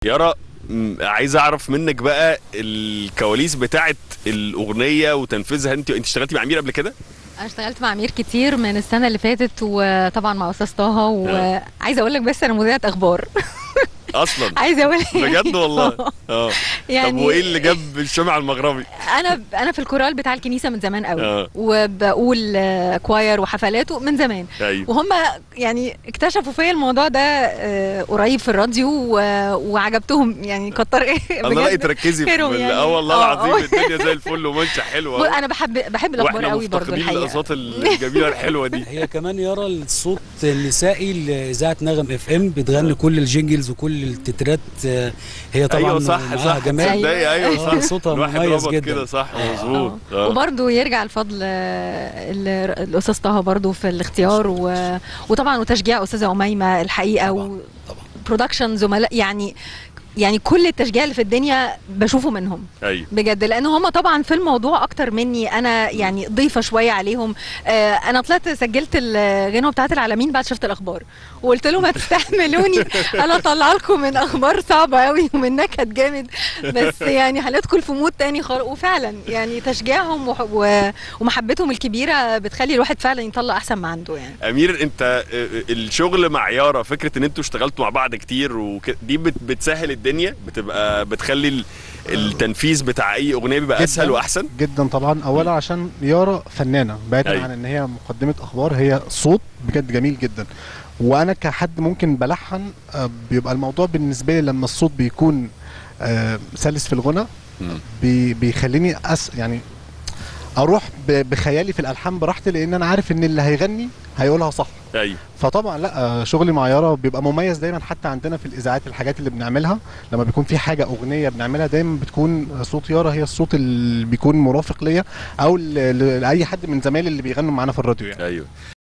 يارا م، عايز اعرف منك بقى الكواليس بتاعت الاغنيه وتنفيذها انت انت اشتغلتي مع امير قبل كده انا اشتغلت مع امير كتير من السنه اللي فاتت وطبعا مع استاذ طه وعايزه اقول لك بس انا مذيعه اخبار اصلا عايزه اقول بجد والله اه يعني طب وايه اللي جاب الشمع المغربي انا انا في الكورال بتاع الكنيسه من زمان قوي آه. وبقول آه، كواير وحفلاته من زمان ايوه وهم يعني اكتشفوا فيا الموضوع ده آه، قريب في الراديو و- وعجبتهم يعني كتر ايه الله لا بجد تركزي في خيرهم ال- يعني. اه والله آه، العظيم آه. الدنيا زي الفل ومنشا حلوه انا بحب بحب الاخبار واحنا قوي برضو مفتقدين الحقيقه الاصوات الجميله الحلوه دي هي كمان يرى الصوت النسائي لاذاعه نغم اف ام بتغني كل الجنجلز وكل التترات آه، هي طبعا ايوه صح معاها صح جمال تصدقي ايوه آه، صح صوتها الواحد مميز ربط جدا. كده صح آه. مظبوط آه. وبرضه يرجع الفضل آه، ال- الاستاذ طه برضه في الاختيار و... وطبعا وتشجيع استاذه اميمه الحقيقه طبعاً، و... طبعا برودكشن زملاء يعني يعني كل التشجيع اللي في الدنيا بشوفه منهم ايوه بجد لان هم طبعا في الموضوع اكتر مني انا يعني ضيفه شويه عليهم آه انا طلعت سجلت الغنوه بتاعت العالمين بعد شفت الاخبار وقلت لهم هتستحملوني انا اطلع لكم من اخبار صعبه قوي ومن نكد جامد بس يعني هندخل في مود تاني خالص وفعلا يعني تشجيعهم وح- و- ومحبتهم الكبيره بتخلي الواحد فعلا يطلع احسن ما عنده يعني امير انت آه، الشغل مع يارا فكره ان انتوا اشتغلتوا مع بعض كتير وكده دي بت- بتسهل الدنيا بتبقى بتخلي ال- التنفيذ بتاع اي اغنيه بيبقى جداً. اسهل واحسن جدا طبعا اولا عشان يارا فنانه بعيدا أيوة. عن ان هي مقدمه اخبار هي صوت بجد جميل جدا وانا كحد ممكن بلحن آه، بيبقى الموضوع بالنسبه لي لما الصوت بيكون آه، سلس في الغنى مم. بي بيخليني أس يعني اروح ب- بخيالي في الالحان براحتي لان انا عارف ان اللي هيغني هيقولها صح ايوه فطبعا لا آه، شغلي مع يارا بيبقى مميز دايما حتى عندنا في الاذاعات الحاجات اللي بنعملها لما بيكون في حاجه اغنيه بنعملها دايما بتكون صوت يارا هي الصوت اللي بيكون مرافق ليا او ل- ل- لاي حد من زمايلي اللي بيغنوا معانا في الراديو يعني ايوه